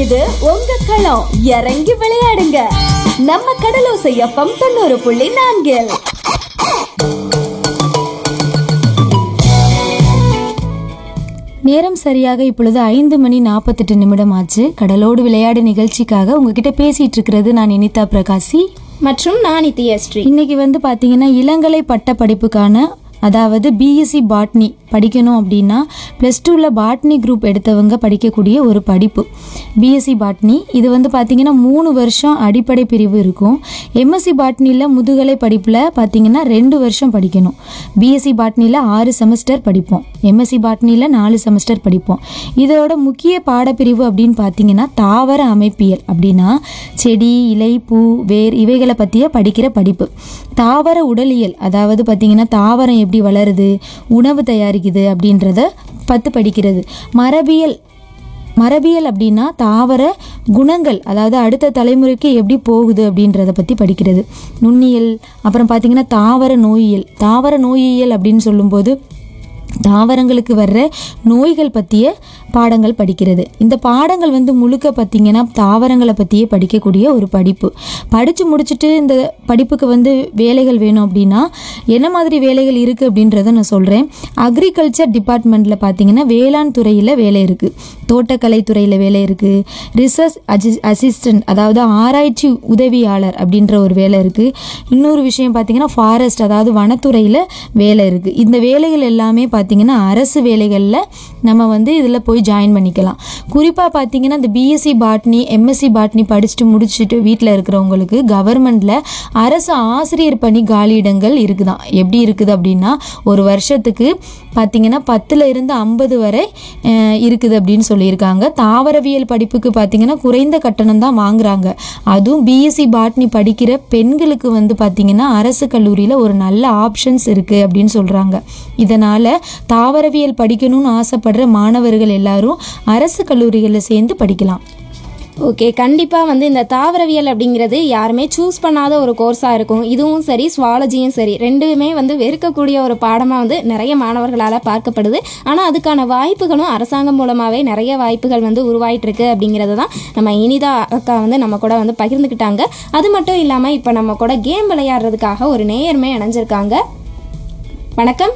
இது உங்க களம் இறங்கி விளையாடுங்க நம்ம கடலோசை எஃப்எம் தொண்ணூறு புள்ளி நான்கில் நேரம் சரியாக இப்பொழுது ஐந்து மணி நாற்பத்தெட்டு நிமிடம் ஆச்சு கடலோடு விளையாடு நிகழ்ச்சிக்காக உங்ககிட்ட பேசிட்டு இருக்கிறது நான் இனிதா பிரகாசி மற்றும் நான் நித்யஸ்ரீ இன்னைக்கு வந்து பாத்தீங்கன்னா இளங்கலை பட்ட படிப்புக்கான அதாவது பிஎஸ்சி பாட்னி படிக்கணும் அப்படின்னா ப்ளஸ் டூவில் பாட்னி குரூப் எடுத்தவங்க படிக்கக்கூடிய ஒரு படிப்பு பிஎஸ்சி பாட்னி இது வந்து பார்த்தீங்கன்னா மூணு வருஷம் அடிப்படை பிரிவு இருக்கும் எம்எஸ்சி பாட்னியில் முதுகலை படிப்பில் பார்த்தீங்கன்னா ரெண்டு வருஷம் படிக்கணும் பிஎஸ்சி பாட்னியில் ஆறு செமஸ்டர் படிப்போம் எம்எஸ்சி பாட்னியில் நாலு செமஸ்டர் படிப்போம் இதோட முக்கிய பாடப்பிரிவு அப்படின்னு பார்த்தீங்கன்னா தாவர அமைப்பியல் அப்படின்னா செடி இலை பூ வேர் இவைகளை பற்றிய படிக்கிற படிப்பு தாவர உடலியல் அதாவது பார்த்தீங்கன்னா தாவரம் எப்படி வளருது உணவு தயாரிக்குது அப்படின்றத பத்து படிக்கிறது மரபியல் மரபியல் அப்படின்னா தாவர குணங்கள் அதாவது அடுத்த தலைமுறைக்கு எப்படி போகுது அப்படின்றத பற்றி படிக்கிறது நுண்ணியல் அப்புறம் பார்த்தீங்கன்னா தாவர நோயியல் தாவர நோயியல் அப்படின்னு சொல்லும்போது தாவரங்களுக்கு வர்ற நோய்கள் பற்றிய பாடங்கள் படிக்கிறது இந்த பாடங்கள் வந்து முழுக்க பார்த்தீங்கன்னா தாவரங்களை பற்றியே படிக்கக்கூடிய ஒரு படிப்பு படித்து முடிச்சுட்டு இந்த படிப்புக்கு வந்து வேலைகள் வேணும் அப்படின்னா என்ன மாதிரி வேலைகள் இருக்குது அப்படின்றத நான் சொல்கிறேன் அக்ரிகல்ச்சர் டிபார்ட்மெண்ட்டில் பார்த்தீங்கன்னா வேளாண் துறையில் வேலை இருக்குது தோட்டக்கலை துறையில் வேலை இருக்குது ரிசர்ச் அசி அசிஸ்டன்ட் அதாவது ஆராய்ச்சி உதவியாளர் அப்படின்ற ஒரு வேலை இருக்குது இன்னொரு விஷயம் பார்த்தீங்கன்னா ஃபாரஸ்ட் அதாவது வனத்துறையில் வேலை இருக்குது இந்த வேலைகள் எல்லாமே பார்த்தீங்கன்னா அரசு வேலைகளில் நம்ம வந்து இதில் போய் ஜாயின் பண்ணிக்கலாம் குறிப்பாக பார்த்தீங்கன்னா இந்த பிஎஸ்சி பாட்னி எம்எஸ்சி பாட்னி படிச்சுட்டு முடிச்சுட்டு வீட்டில் இருக்கிறவங்களுக்கு கவர்மெண்ட்டில் அரசு ஆசிரியர் பணி காலியிடங்கள் இருக்குதான் எப்படி இருக்குது அப்படின்னா ஒரு வருஷத்துக்கு பார்த்தீங்கன்னா பத்தில் இருந்து ஐம்பது வரை அஹ், இருக்குது அப்படின்னு சொல்லியிருக்காங்க தாவரவியல் படிப்புக்கு பார்த்தீங்கன்னா குறைந்த கட்டணம் தான் வாங்குறாங்க அதுவும் பிஎஸ்சி பாட்னி படிக்கிற பெண்களுக்கு வந்து பார்த்தீங்கன்னா அரசு கல்லூரியில் ஒரு நல்ல ஆப்ஷன்ஸ் இருக்குது அப்படின்னு சொல்கிறாங்க இதனால் தாவரவியல் படிக்கணும்னு ஆசைப்படுற மாணவர்கள் எல்லாரும் அரசு கல்லூரிகளில் சேர்ந்து படிக்கலாம் ஓகே கண்டிப்பாக வந்து இந்த தாவரவியல் அப்படிங்கிறது யாருமே சூஸ் பண்ணாத ஒரு கோர்ஸாக இருக்கும் இதுவும் சரி ஸ்வாலஜியும் சரி ரெண்டுமே வந்து வெறுக்கக்கூடிய ஒரு பாடமாக வந்து நிறைய மாணவர்களால் பார்க்கப்படுது ஆனால் அதுக்கான வாய்ப்புகளும் அரசாங்கம் மூலமாகவே நிறைய வாய்ப்புகள் வந்து உருவாயிட்டு இருக்கு அப்படிங்கிறது தான் நம்ம இனிதா அக்கா வந்து நம்ம கூட வந்து பகிர்ந்துக்கிட்டாங்க அது மட்டும் இல்லாமல் இப்போ நம்ம கூட கேம் விளையாடுறதுக்காக ஒரு நேயருமே இணைஞ்சிருக்காங்க வணக்கம்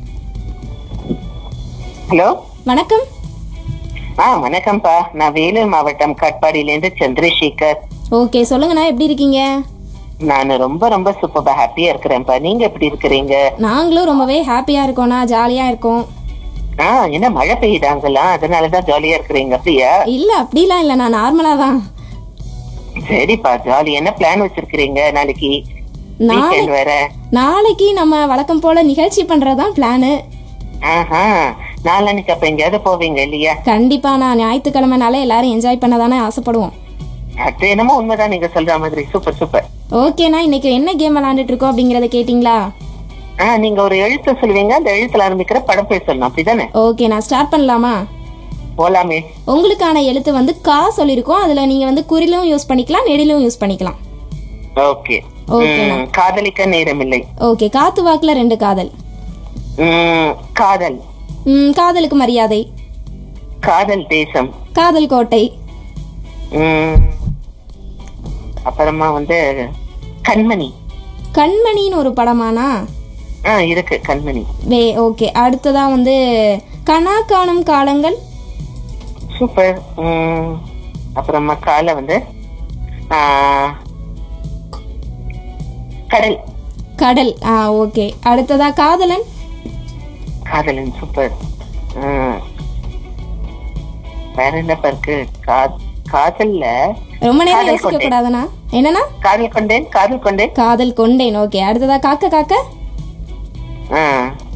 ஹலோ வணக்கம் ஆ வணக்கம்ப்பா நான் வேலூர் மாவட்டம் காட்பாடியிலேருந்து சந்திரசேகர் ஓகே சொல்லுங்கண்ணா எப்படி இருக்கீங்க நான் ரொம்ப ரொம்ப சூப்பரா ஹாப்பியா இருக்கிறேன்ப்பா நீங்க எப்படி இருக்கிறீங்க நாங்களும் ரொம்பவே ஹாப்பியாக இருக்கோண்ணா ஜாலியாக இருக்கோம் ஆ என்ன மழை பெய்யுதாங்களா அதனாலதான் ஜாலியா இருக்கிறீங்க அப்படியா இல்ல அப்படிலாம் இல்ல நான் நார்மலா தான் சரிப்பா ஜாலி என்ன பிளான் வச்சிருக்கிறீங்க நாளைக்கு நாளை வீக்கெண்ட் வேற நாளைக்கு நம்ம வழக்கம் போல நிகழ்ச்சி பண்றதுதான் பிளானு ஆஹா நாளைக்கு அப்ப எங்கேயாவது போவீங்க இல்லையா கண்டிப்பா நான் ஞாயிற்றுக்கிழமைனால எல்லாரும் என்ஜாய் பண்ண தானே ஆசைப்படுவோம் அது என்னமோ உண்மைதான் நீங்க சொல்ற மாதிரி சூப்பர் சூப்பர் ஓகேண்ணா இன்னைக்கு என்ன கேம் விளாண்டுட்டு இருக்கோம் அப்படிங்கறத கேட்டிங்களா ஆ நீங்க ஒரு எழுத்து சொல்லுவீங்க அந்த எழுத்துல ஆரம்பிக்கிற படம் பேர் சொல்லணும் அப்படிதானே ஓகே நான் ஸ்டார்ட் பண்ணலாமா போலாமே உங்களுக்கான எழுத்து வந்து கா சொல்லியிருக்கோம் அதுல நீங்க வந்து குறிலும் யூஸ் பண்ணிக்கலாம் நெடிலும் யூஸ் பண்ணிக்கலாம் ஓகே ஓகேண்ணா. காதலிக்க நேரமில்லை ஓகே காத்து வாக்குல ரெண்டு காதல் ம், காதல் ம், காதலுக்கு மரியாதை காதல் தேசம் காதல் கோட்டை ம், அப்புறமா வந்து கண்மணி கண்மணின்னு ஒரு படமானா ஆ இருக்கு கண்மணி வே ஓகே அடுத்ததா வந்து கனா காணும் காலங்கள் சூப்பர் ம், அப்புறமா காலை வந்து ஆ, கடல் கடல் ஆ ஓகே அடுத்ததா காதலன் காதலன் சூப்பர் ம். வேற என்னப்பா இருக்கு கா- காதல்ல ரொம்ப நேரம் காதல் யோசிக்க கொண்டேன். கூடாதுண்ணா என்னன்னா காதல் கொண்டேன் காதல் கொண்டேன் காதல் கொண்டேன் ஓகே அடுத்ததா காக்க காக்க ஆ.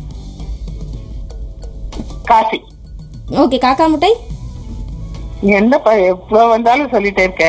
காசி ஓகே காக்கா முட்டை என்னப்பா எவ்வளவு வந்தாலும் சொல்லிட்டே இருக்க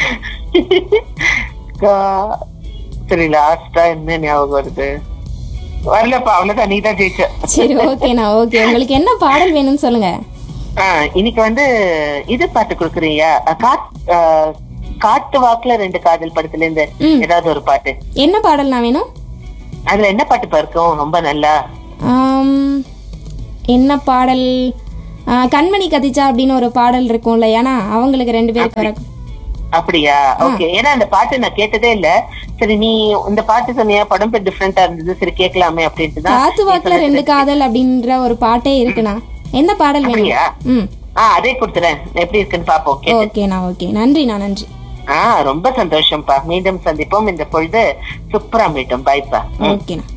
கா- சரி லாஸ்டா என்ன ஞாபகம் வருது வரலப்பா அவ்வளவுதான் நீ தான் ஜெயிச்ச சரி ஓகேண்ணா ஓகே உங்களுக்கு என்ன பாடல் வேணும்னு சொல்லுங்க ஆ, இன்னைக்கு வந்து இது பாட்டு கொடுக்குறீங்க காட்டு வாக்குல ரெண்டு காதல் படத்துல இருந்து ம். ஏதாவது ஒரு பாட்டு என்ன பாடல்னா வேணும் அதுல என்ன பாட்டு இருக்கும் ரொம்ப நல்லா ஆம், என்ன பாடல் ஆ, கண்மணி கதிச்சா அப்படின்னு ஒரு பாடல் இருக்கும் இல்லையானா அவங்களுக்கு ரெண்டு பேருக்கு வர அப்படியா ஓகே ஏன்னா அந்த பாட்டு நான் கேட்டதே இல்ல சரி நீ இந்த பாட்டு சொன்னியா படம் பேர் டிஃப்ரெண்டா இருந்தது சரி கேட்கலாமே அப்படின்ட்டு தான் காத்து வாக்குல ரெண்டு காதல் அப்படின்ற ஒரு பாட்டே இருக்குண்ணா எந்த பாடல் வேணும் அப்படியா ம் ஆ அதே கொடுத்துறேன் எப்படி இருக்குன்னு பாப்போம் கேட்டு ஓகேண்ணா ஓகே நன்றிண்ணா நன்றி ஆ ரொம்ப சந்தோஷம்ப்பா மீண்டும் சந்திப்போம் இந்த பொழுது சூப்பரா மீட்டும் பாய்ப்பா ஓகேண்ணா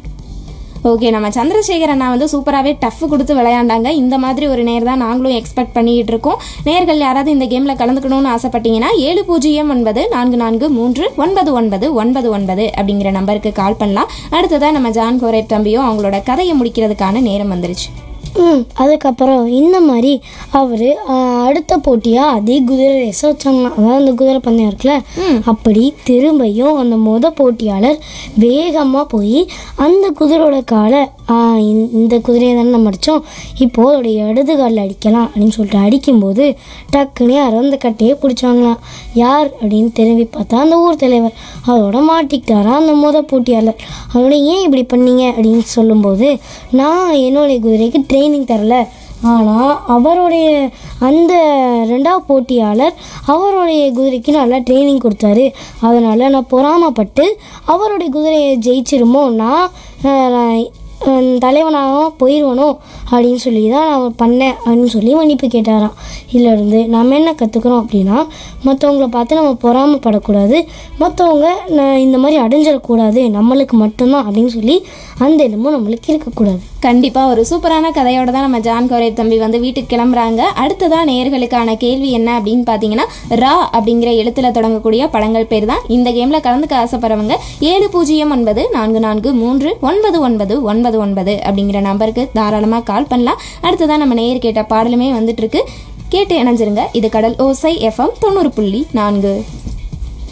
ஓகே நம்ம சந்திரசேகர் அண்ணா வந்து சூப்பராகவே டஃப் கொடுத்து விளையாண்டாங்க இந்த மாதிரி ஒரு நேர் தான் நாங்களும் எக்ஸ்பெக்ட் பண்ணிட்டு இருக்கோம் நேர்கள் யாராவது இந்த கேமில் கலந்துக்கணும்னு ஆசைப்பட்டீங்கன்னா ஏழு பூஜ்ஜியம் ஒன்பது நான்கு நான்கு மூன்று ஒன்பது ஒன்பது ஒன்பது ஒன்பது அப்படிங்கிற நம்பருக்கு கால் பண்ணலாம் அடுத்ததாக நம்ம ஜான் கோரேப் தம்பியும் அவங்களோட கதையை முடிக்கிறதுக்கான நேரம் வந்துருச்சு ம் அதுக்கப்புறம் இந்த மாதிரி அவர் அடுத்த போட்டியாக அதே குதிரை ரேஸை வச்சாங்களாம் அதாவது அந்த குதிரை பந்தயம் இருக்குல்ல அப்படி திரும்பியும் அந்த முத போட்டியாளர் வேகமாக போய் அந்த குதிரையோட காலை ஆ, இந்த- இந்த குதிரையை தானே நம்ம அடித்தோம் இப்போது அதோடைய இடது காலில் அடிக்கலாம் அப்படின்னு சொல்லிட்டு அடிக்கும்போது டக்குனே யாரோ அந்த கட்டையே பிடிச்சாங்களாம் யார் அப்படின்னு திரும்பி பார்த்தா அந்த ஊர் தலைவர் அதோட மாட்டிக்கிட்டாரா அந்த முத போட்டியாளர் அதோட ஏன் இப்படி பண்ணீங்க அப்படின்னு சொல்லும்போது நான் என்னுடைய குதிரைக்கு ட்ரைனிங் தரல ஆனால் அவருடைய அந்த ரெண்டாவது போட்டியாளர் அவருடைய குதிரைக்கு நல்லா ட்ரைனிங் கொடுத்தாரு அதனால் நான் பொறாமப்பட்டு அவருடைய குதிரையை ஜெயிச்சிருமோ நான் அஹ், நான் ஹம், தலைவனாக போயிடுவனோ அப்படின்னு சொல்லி தான் நான் பண்ணேன் அப்படின்னு சொல்லி மன்னிப்பு கேட்டாராம் இதிலிருந்து நம்ம என்ன கற்றுக்குறோம் அப்படின்னா மற்றவங்கள பார்த்து நம்ம பொறாமப்படக்கூடாது மற்றவங்க இந்த மாதிரி அடைஞ்சிடக்கூடாது நம்மளுக்கு மட்டும்தான் அப்படின்னு சொல்லி அந்த எண்ணமும் நம்மளுக்கு இருக்கக்கூடாது கண்டிப்பாக ஒரு சூப்பரான கதையோட தான் நம்ம ஜான் கோரேப் தம்பி வந்து வீட்டுக்கு கிளம்புறாங்க அடுத்ததாக நேர்களுக்கான கேள்வி என்ன அப்படின்னு பார்த்தீங்கன்னா ரா அப்படிங்கிற எழுத்தில் தொடங்கக்கூடிய படங்கள் பேர் தான் இந்த கேமில் கலந்துக்க ஆசைப்படுறவங்க ஏழு பூஜ்ஜியம் ஒன்பது நான்கு நான்கு மூன்று ஒன்பது ஒன்பது ஒன்பது ஒன்பது அப்படிங்கிற நம்பருக்கு தாராளமாக கால் பண்ணலாம் அடுத்ததாக நம்ம நேர் கேட்ட பாடலுமே வந்துட்டு இருக்கு கேட்டு இணைஞ்சிருங்க இது கடல் ஓசை எஃப்எம் தொண்ணூறு புள்ளி நான்கு